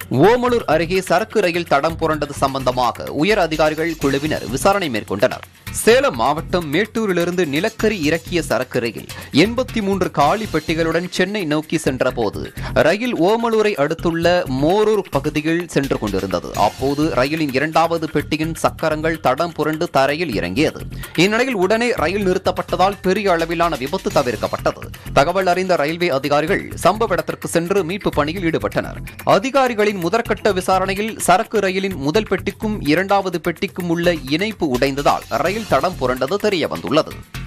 ஓமலூர் அருகே சரக்கு ரயில் தடம் புரண்டது சம்பந்தமாக உயர் அதிகாரிகள் குழுவினர் விசாரணை மேற்கொண்டனர் சேலம் மாவட்டம் மேட்டூரிலிருந்து நிலக்கரி இறக்கிய சரக்கு ரயில் எண்பத்தி மூன்று காலி பெட்டிகளுடன் சென்னை நோக்கி சென்றபோது ரயில் ஓமலூரை அடுத்துள்ள மோரூர் பகுதியில் சென்று கொண்டிருந்தது அப்போது ரயிலின் இரண்டாவது பெட்டியின் சக்கரங்கள் தடம் புரண்டு தரையில் இறங்கியது இந்நிலையில் உடனே ரயில் நிறுத்தப்பட்டதால் பெரிய அளவிலான விபத்து தவிர்க்கப்பட்டது தகவல் அறிந்த ரயில்வே அதிகாரிகள் சம்பவ இடத்திற்கு சென்று மீட்பு பணியில் ஈடுபட்டனர் அதிகாரிகளின் முதற்கட்ட விசாரணையில் சரக்கு ரயிலின் முதல் பெட்டிக்கும் இரண்டாவது பெட்டிக்கும் உள்ள இணைப்பு உடைந்ததால் ரயில் தடம் புரண்டது தெரிய வந்துள்ளது